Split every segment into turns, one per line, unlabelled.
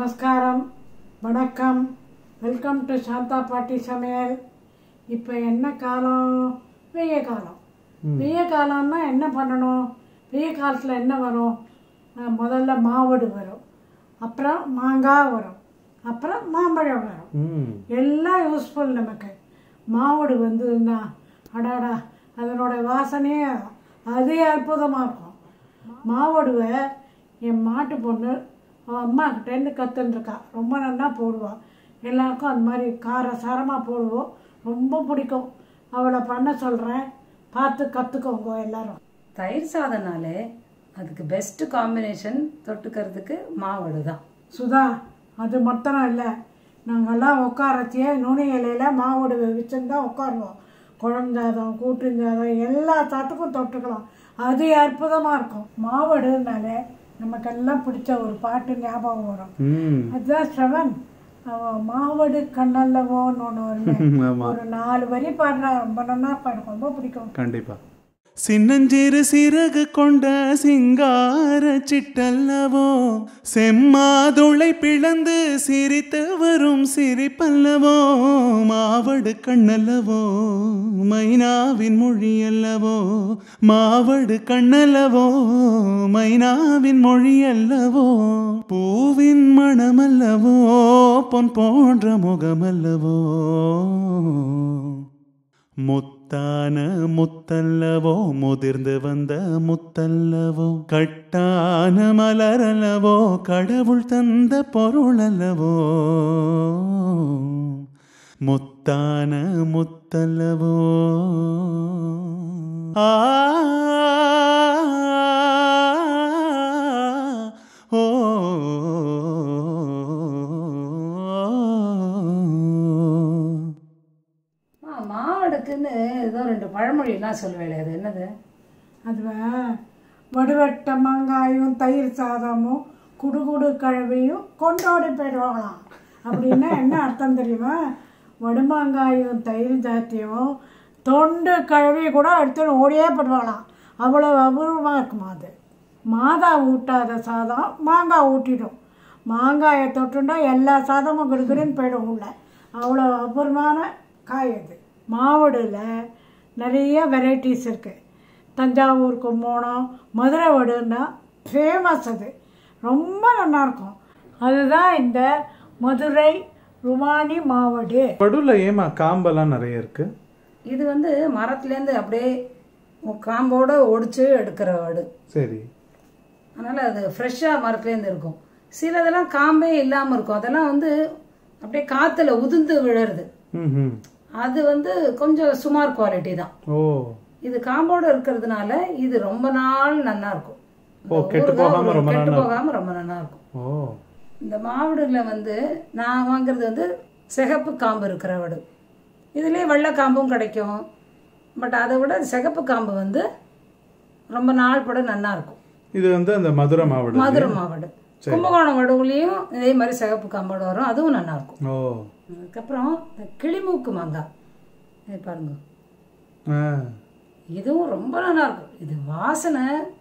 நமஸ்காரம் வணக்கம் welcome to Shantha பாட்டி சமையல் இப்போ என்ன காலம் வெய்ய காலம் வெய்ய காலம்னா என்ன பண்ணணும் வெய்ய காலத்தில் என்ன வரும் அஹ் முதல்ல மாவடு வரும் அப்புறம் மாங்காய் வரும் அப்புறம் மாம்பழம் வரும்
ம்
எல்லாம் யூஸ்ஃபுல் நமக்கு மாவடு வந்ததுன்னா அடாடா அதனோட வாசனையே அதே அற்புதமாக இருக்கும் மாவடுவை என் மாட்டு பொண்ணு அவன் அம்மா கிட்டேருந்து கற்றுன்ருக்கா ரொம்ப நல்லா போடுவாள் எல்லாருக்கும் அந்த மாதிரி கார சாரமாக போடுவோம் ரொம்ப பிடிக்கும் அவளை பண்ண சொல்கிறேன் பார்த்து கற்றுக்கோங்க எல்லாரும்
தயிர் சாதம்னாலே அதுக்கு பெஸ்ட் காம்பினேஷன் தொட்டுக்கிறதுக்கு மாவடு தான்
சுதா அது மட்டும் இல்லை நாங்கள்லாம் உட்காரச்சியே நுனி இலையில மாவோடு வச்சுருந்தா உட்காருவோம் குழஞ்சாதம் கூட்டுஞ்சாதம் எல்லா சாத்துக்கும் தொட்டுக்கலாம் அது அற்புதமாக இருக்கும் மாவடுனாலே நமக்கெல்லாம் பிடிச்ச ஒரு பாட்டு ஞாபகம் வரும்
ம்
அதுதான் ஸ்ரவன் அவன் மாவடு கண்ணல்லவோன்னு ஒன்று வருமே
ஆமா
ஒரு நாலு வரி பாடுறா ரொம்ப நல்லா பாடும் ரொம்ப பிடிக்கும்
கண்டிப்பா சின்னஞ்சிறு சிறகு கொண்ட சிங்கார சிட்டல்லவோ செம்மாதுளை பிளந்து சிரித்து வரும் சிரிப்பல்லவோ மாவடு கண்ணல்லவோ மைனாவின் மொழி அல்லவோ மாவடு கண்ணல்லவோ மைனாவின் மொழி அல்லவோ பூவின் மணமல்லவோ பொன் போன்ற முகமல்லவோ முத்தான முத்தல்லவோ முதிர்ந்து வந்த முத்தல்லவோ கட்டான மலரல்லவோ கடவுள் தந்த பொருள் அல்லவோ முத்தான முத்தல்லவோ ஆ ஓ
ஆ, மாவடுக்குன்னு ஏதோ ரெண்டு பழமொழிலாம் சொல்லுவேன் அது என்னது
அதுவா வடுவட்ட மாங்காயும் தயிர் சாதமும் குடுகுடு கழுவியும் கொண்டோடி போயிடுவாங்களாம் அப்படின்னா என்ன அர்த்தம் தெரியுமா வடுமாங்காயும் தயிர் சாத்தியும் தொண்டு கழுவி கூட எடுத்துன்னு ஓடியே போடுவாங்களாம் அவ்வளோ அபூர்வமாக இருக்குமா அது மாதா ஊட்டாத சாதம் மாங்காய் ஊட்டிடும் மாங்காயை தொட்டுண்டா எல்லா சாதமும் கிடுகிடுன்னு போயிடும் உள்ள அவ்வளோ அபூர்வமான காய் அது மாவடுல நிறைய வெரைட்டிஸ் இருக்குது தஞ்சாவூர் கும்போணம் மதுரை வடுன்னா ஃபேமஸ் அது ரொம்ப நல்லாயிருக்கும் அதுதான் இந்த மதுரை ருமானி மாவடு
படுல ஏமா காம்பெல்லாம் நிறைய இருக்கு
இது வந்து மரத்துலேருந்து அப்படியே காம்போட ஒடிச்சு எடுக்கிற வடு
சரி
அதனால் அது ஃப்ரெஷ்ஷாக மரத்துலேருந்து இருக்கும் சிலதெல்லாம் காம்பே இல்லாமல் இருக்கும் அதெல்லாம் வந்து அப்படியே காற்றுல உதிர்ந்து விழுறது
ம்
அது வந்து கொஞ்சம் சுமார் குவாலிட்டி தான்
ஓ
இது காம்போடு இருக்கிறதுனால இது ரொம்ப நாள் நல்லா இருக்கும்
ஓ, கெட்டு
ஊறுகாய்
போகாம ரொம்ப
கெட்டு
நாள்
போகாம ரொம்ப நல்லா இருக்கும்
ஓ
இந்த மாவடுல வந்து நான் வாங்குறது வந்து சிகப்பு காம்பு இருக்கிற வடு இதுலேயே வெள்ளை காம்பும் கிடைக்கும் பட் அதை விட சிகப்பு காம்பு வந்து ரொம்ப நாள் பட நல்லா இருக்கும்
இது வந்து அந்த மதுரை மாவட்டம்
மதுரை மாவடு கும்பகோணம் வடுவுலேயும் இதே மாதிரி சிகப்பு காம்போடு வரும் அதுவும் நல்லா இருக்கும்
ஓ
அதுக்கப்புறம் இந்த கிளிமூக்கு மாங்காய் இது பாருங்க
ஆ
இதுவும் ரொம்ப நல்லா இருக்கும் இது வாசனை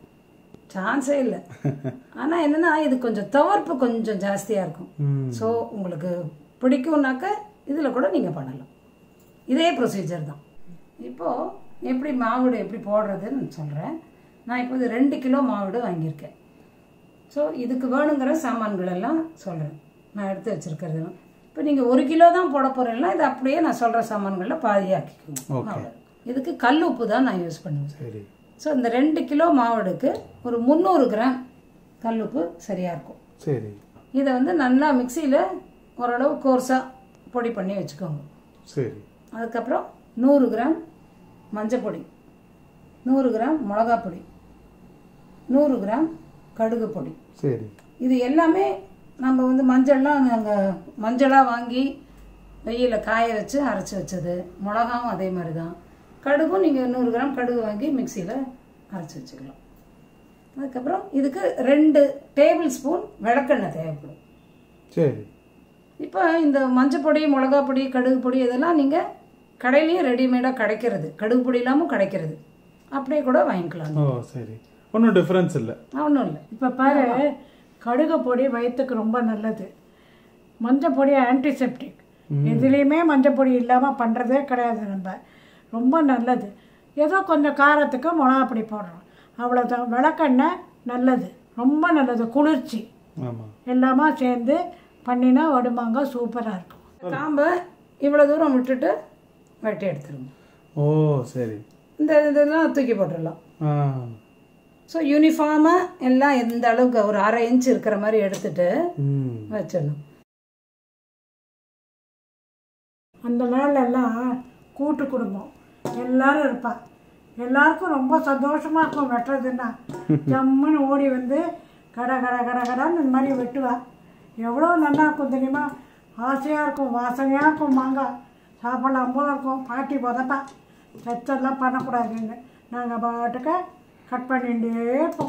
சான்ஸே இல்லை ஆனால் என்னன்னா இது கொஞ்சம் துவர்ப்பு கொஞ்சம் ஜாஸ்தியாக இருக்கும்
ம்
ஸோ உங்களுக்கு பிடிக்கும்னாக்க இதில் கூட நீங்கள் பண்ணலாம் இதே ப்ரொசீஜர் தான் இப்போது எப்படி மாவுடு எப்படி போடுறதுன்னு சொல்கிறேன் நான் இப்போ இது ரெண்டு கிலோ மாவுடு வாங்கியிருக்கேன் ஸோ இதுக்கு வேணுங்கிற சாமான்கள் எல்லாம் சொல்கிறேன் நான் எடுத்து வச்சுருக்கிறது இப்போ நீங்கள் ஒரு கிலோ தான் போட போகிறீங்களா இது அப்படியே நான் சொல்கிற சாமான்களில் பாதியாக்கிக்கோங்க
Okay.
மாவு. இதுக்கு கல் உப்பு தான் நான் யூஸ் பண்ணுவேன்
சரி
ஸோ இந்த ரெண்டு கிலோ மாவுடுக்கு ஒரு முந்நூறு கிராம் கல்லுப்பு சரியாக இருக்கும்
சரி
இதை வந்து நல்லா மிக்சியில் ஓரளவு கோர்ஸாக பொடி பண்ணி வச்சுக்கோங்க
சரி
அதுக்கப்புறம் நூறு கிராம் மஞ்சள் பொடி நூறு கிராம் மிளகாப் பொடி நூறு கிராம் கடுகு பொடி
சரி
இது எல்லாமே நம்ம வந்து மஞ்சள்லாம் நாங்கள் மஞ்சளாக வாங்கி வெயிலில் காய வச்சு அரைச்சி வச்சது மிளகாவும் அதே மாதிரி தான் கடுகும் நீங்கள் நூறு கிராம் கடுகு வாங்கி மிக்சியில் அரைச்சி வச்சுக்கலாம் அதுக்கப்புறம் இதுக்கு ரெண்டு டேபிள் ஸ்பூன் விளக்கெண்ணெய் தேவைப்படும்
சரி
இப்போ இந்த மஞ்சள் பொடி மிளகா பொடி கடுகு பொடி இதெல்லாம் நீங்கள் கடையிலேயே ரெடிமேடாக கிடைக்கிறது கடுகு பொடி இல்லாமல் கிடைக்கிறது அப்படியே கூட வாங்கிக்கலாம்
ஓ சரி ஒன்றும் டிஃப்ரென்ஸ் இல்லை
ஒன்றும் இல்லை
இப்போ பாரு கடுகு பொடி வயிற்றுக்கு ரொம்ப நல்லது மஞ்சள் பொடி ஆன்டிசெப்டிக் எதுலேயுமே மஞ்சள் பொடி இல்லாமல் பண்ணுறதே கிடையாது நம்ம ரொம்ப நல்லது ஏதோ கொஞ்சம் காரத்துக்கு மிளகா பொடி போடுறோம் அவ்வளோதான் விளக்கெண்ணெய் நல்லது ரொம்ப நல்லது குளிர்ச்சி
ஆமாம்
எல்லாமே சேர்ந்து பண்ணினா வடுமாங்க சூப்பராக இருக்கும்
காம்பை இவ்வளோ தூரம் விட்டுட்டு வெட்டி எடுத்துருங்க
ஓ சரி
இந்த இதெல்லாம் தூக்கி போட்டுடலாம்
ஆ
ஸோ யூனிஃபார்மாக எல்லாம் எந்த அளவுக்கு ஒரு அரை இன்ச் இருக்கிற மாதிரி எடுத்துட்டு
ம்
வச்சிடணும்
அந்த நாள்லெல்லாம் கூட்டு குடும்பம் எல்லாரும் இருப்பா எல்லாருக்கும் ரொம்ப சந்தோஷமாக இருக்கும் வெட்டுறதுன்னா ஜம்முன்னு ஓடி வந்து கட கட கட கடன்னு இந்த மாதிரி வெட்டுவா எவ்வளோ நல்லா இருக்கும் தெரியுமா ஆசையாக இருக்கும் வாசனையாக இருக்கும் மாங்காய் சாப்பிடலாம் போல இருக்கும் பாட்டி உதப்பா சச்செல்லாம் பண்ணக்கூடாதுன்னு நாங்கள் பாட்டுக்கு கட் பண்ணிகிட்டே இருப்போம்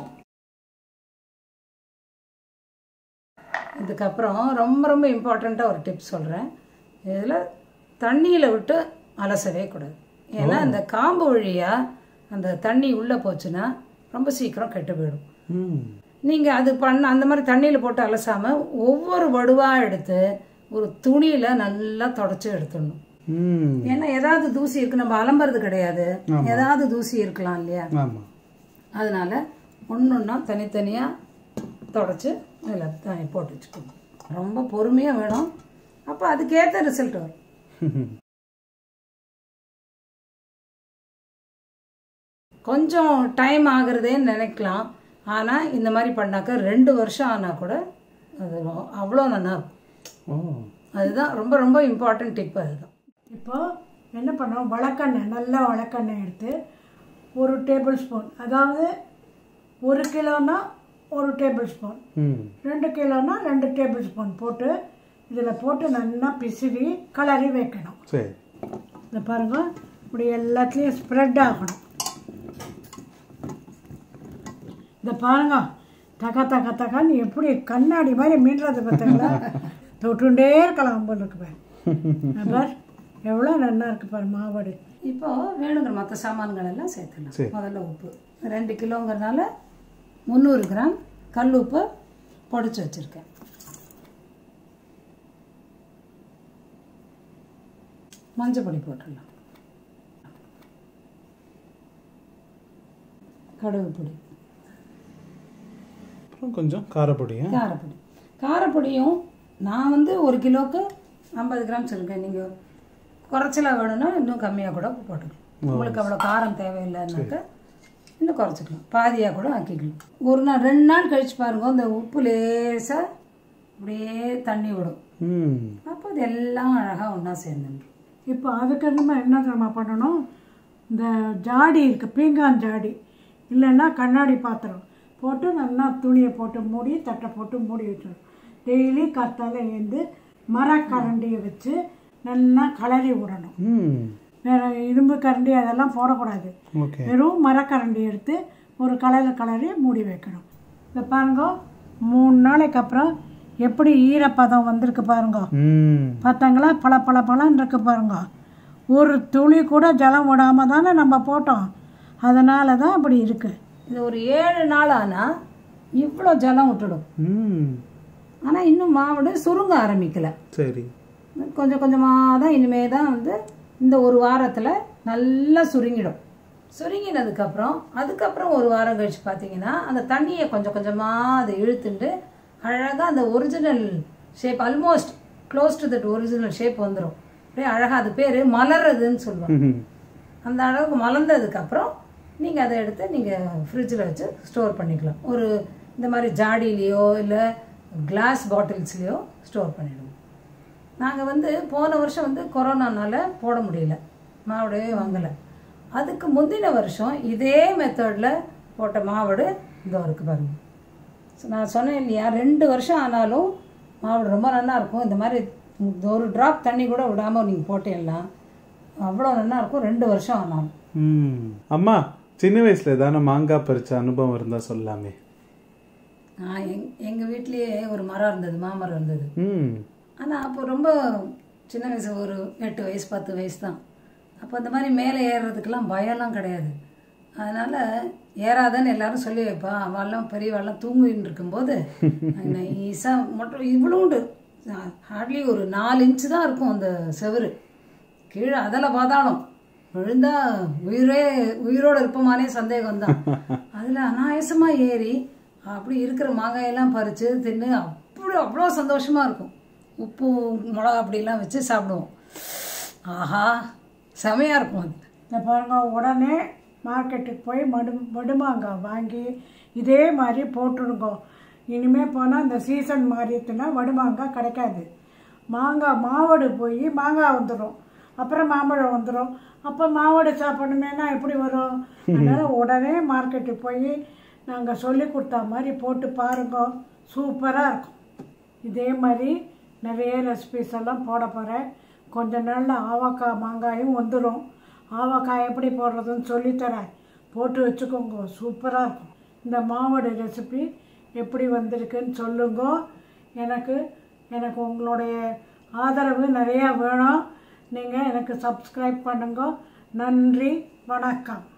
இதுக்கப்புறம் ரொம்ப ரொம்ப இம்பார்ட்டண்ட்டாக ஒரு டிப் சொல்கிறேன் இதில் தண்ணியில் விட்டு அலசவே கூடாது ஏன்னா இந்த காம்பு வழியாக அந்த தண்ணி உள்ளே போச்சுன்னா ரொம்ப சீக்கிரம் கெட்டு போயிடும்
ம்
நீங்கள் அது பண்ண அந்த மாதிரி தண்ணியில் போட்டு அலசாமல் ஒவ்வொரு வடுவாக எடுத்து ஒரு துணியில் நல்லா தொடச்சி எடுத்துடணும்
ம்
ஏன்னா ஏதாவது தூசி இருக்கு நம்ம அலம்புறது கிடையாது ஏதாவது தூசி இருக்கலாம் இல்லையா
ஆமாம்
அதனால ஒன்று ஒன்றா தனித்தனியாக தொடச்சி அதில் தனி போட்டு வச்சுக்கணும் ரொம்ப பொறுமையாக வேணும் அப்போ அதுக்கேற்ற ரிசல்ட் வரும் கொஞ்சம் டைம் ஆகுறதேன்னு நினைக்கலாம் ஆனால் இந்த மாதிரி பண்ணாக்க ரெண்டு வருஷம் ஆனால் கூட அது அவ்வளோ நல்லா இருக்கும்
ஓ
அதுதான் ரொம்ப ரொம்ப இம்பார்ட்டன்ட் டிப் அதுதான்
இப்போ என்ன பண்ணோம் வழக்கெண்ணெய் நல்லா வழக்கெண்ணெய் எடுத்து ஒரு டேபிள் ஸ்பூன் அதாவது ஒரு கிலோனா ஒரு டேபிள் ஸ்பூன்
ம்
ரெண்டு கிலோனா ரெண்டு டேபிள் ஸ்பூன் போட்டு இதில் போட்டு நல்லா பிசிறி கலரி வைக்கணும்
சரி
இதை பாருங்க இப்படி எல்லாத்துலேயும் ஸ்ப்ரெட் ஆகணும் இதை பாருங்க தக தக தகன்னு எப்படி கண்ணாடி மாதிரி மீண்டுறது பார்த்தீங்களா தொட்டுண்டே இருக்கலாம் போல இருக்கு பாரு இதை பார் எவ்வளோ நல்லா இருக்கு பாரு மாவடு
இப்போ வேணுங்கிற மற்ற சாமான்கள் எல்லாம் சேர்த்துக்கலாம் முதல்ல உப்பு ரெண்டு கிலோங்கிறதுனால முந்நூறு கிராம் கல் உப்பு பொடிச்சு வச்சுருக்கேன் மஞ்சள் பொடி போட்டுடலாம் கடுகு பொடி
அப்புறம் கொஞ்சம் காரப்பொடியா
காரப்பொடி காரப்பொடியும் நான் வந்து ஒரு கிலோவுக்கு ஐம்பது கிராம் சொல்லிருக்கேன் நீங்கள் குறைச்சலாக வேணும்னா இன்னும் கம்மியாக கூட போட்டுக்கலாம் உங்களுக்கு அவ்வளோ காரம் தேவையில்லைன்னாக்க இன்னும் குறைச்சிக்கலாம் பாதியாக கூட ஆக்கிக்கலாம் ஒரு நாள் ரெண்டு நாள் கழிச்சு பாருங்க இந்த உப்பு லேசாக அப்படியே தண்ணி விடும்
ம்
அப்போ இது எல்லாம் அழகாக ஒன்றா சேர்ந்துடும்
இப்போ அதுக்கு நம்ம என்ன நம்ம பண்ணணும் இந்த ஜாடி இருக்குது பீங்கான் ஜாடி இல்லைன்னா கண்ணாடி பாத்திரம் போட்டு நல்லா துணியை போட்டு மூடி தட்டை போட்டு மூடி வச்சிடணும் டெய்லி கத்தால எழுந்து மரக்கரண்டியை வச்சு நல்லா கலரி விடணும்
ம்
வேற இரும்பு கரண்டி அதெல்லாம் போடக்கூடாது
ஓகே
வெறும் மரக்கரண்டி எடுத்து ஒரு கலரில் கலரி மூடி வைக்கணும் இதை பாருங்க மூணு நாளைக்கு அப்புறம் எப்படி ஈரப்பதம் வந்திருக்கு பாருங்க
ம்
பார்த்தாங்களா பல பல பலன்னு இருக்கு பாருங்க ஒரு துளி கூட ஜலம் விடாம தானே நம்ம போட்டோம் அதனால தான் அப்படி இருக்கு
இது ஒரு ஏழு நாள் ஆனால் இவ்வளோ ஜலம் விட்டுடும்
ம்
ஆனால் இன்னும் மாவுடு சுருங்க ஆரம்பிக்கலை
சரி
கொஞ்சம் கொஞ்சமாக தான் இனிமே தான் வந்து இந்த ஒரு வாரத்தில் நல்லா சுருங்கிடும் சுருங்கினதுக்கப்புறம் அதுக்கப்புறம் ஒரு வாரம் கழிச்சு பார்த்தீங்கன்னா அந்த தண்ணியை கொஞ்சம் கொஞ்சமாக அதை இழுத்துட்டு அழகாக அந்த original shape almost close to that original shape வந்துடும் அப்படியே அழகாக அது பேர் மலர்றதுன்னு சொல்லுவாங்க
ம்
அந்த அளவுக்கு மலர்ந்ததுக்கப்புறம் நீங்கள் அதை எடுத்து நீங்கள் ஃப்ரிட்ஜில் வச்சு ஸ்டோர் பண்ணிக்கலாம் ஒரு இந்த மாதிரி ஜாடியிலையோ இல்லை கிளாஸ் பாட்டில்ஸ்லேயோ ஸ்டோர் பண்ணிடுவோம் நாங்கள் வந்து போன வருஷம் வந்து கொரோனானால போட முடியல மாவடவே வாங்கலை அதுக்கு முந்தின வருஷம் இதே மெத்தடில் போட்ட மாவடு இதோ இருக்கு பாருங்க So, நான் சொன்னேன் இல்லையா ரெண்டு வருஷம் ஆனாலும் மாவடு ரொம்ப நல்லா இருக்கும் இந்த மாதிரி ஒரு ட்ராப் தண்ணி கூட விடாமல் நீங்கள் போட்டீங்கன்னா அவ்வளோ நல்லா இருக்கும் ரெண்டு வருஷம் ஆனாலும்
ம் அம்மா சின்ன வயசுல ஏதான மாங்காய் பறிச்ச அனுபவம் இருந்தா சொல்லலாமே
நான் எங் எங்கள் வீட்லேயே ஒரு மரம் இருந்தது மாமரம் இருந்தது
ம்
ஆனால் அப்போ ரொம்ப சின்ன வயசு ஒரு எட்டு வயசு பத்து வயசு தான் அப்போ இந்த மாதிரி மேலே ஏறுறதுக்கெல்லாம் பயம்லாம் கிடையாது அதனால் ஏறாதன்னு எல்லாரும் சொல்லி வைப்பா அவெல்லாம் பெரியவாள்லாம் தூங்கின்னு இருக்கும்போது நைஸாக மட்டும் இவ்வளோண்டு ஹார்ட்லி ஒரு நாலு இன்ச்சு தான் இருக்கும் அந்த செவுரு கீழே அதில் பார்த்தாலும் விழுந்தா உயிரே உயிரோடு இருப்போமானே சந்தேகம் தான் அதில் அனாயசமாக ஏறி அப்படி இருக்கிற மாங்காயெல்லாம் பறித்து தின்னு அப்படி அவ்வளோ சந்தோஷமாக இருக்கும் உப்பு மிளகா அப்படிலாம் வச்சு சாப்பிடுவோம் ஆஹா செமையாக இருக்கும் அது
இந்த பாருங்க உடனே மார்க்கெட்டுக்கு போய் மடு மடுமாங்காய் வாங்கி இதே மாதிரி போட்டுருங்க இனிமேல் போனால் இந்த சீசன் மாறிட்டுனா வடுமாங்காய் கிடைக்காது மாங்காய் மாவடு போய் மாங்காய் வந்துடும் அப்புறம் மாம்பழம் வந்துடும் அப்போ மாவடு சாப்பிடணுமேனா எப்படி வரும் அதனால் உடனே மார்க்கெட்டுக்கு போய் நாங்கள் சொல்லி கொடுத்த மாதிரி போட்டு பாருங்க சூப்பராக இருக்கும் இதே மாதிரி நிறைய ரெசிபிஸ் எல்லாம் போட போகிறேன் கொஞ்ச நாளில் ஆவாக்காய் மாங்காயும் வந்துடும் ஆவாக்காய் எப்படி போடுறதுன்னு சொல்லித்தரேன் போட்டு வச்சுக்கோங்க சூப்பராக இருக்கும் இந்த மாவடு ரெசிபி எப்படி வந்திருக்குன்னு சொல்லுங்க எனக்கு எனக்கு உங்களுடைய ஆதரவு நிறையா வேணும் நீங்கள் எனக்கு சப்ஸ்கிரைப் பண்ணுங்க நன்றி வணக்கம்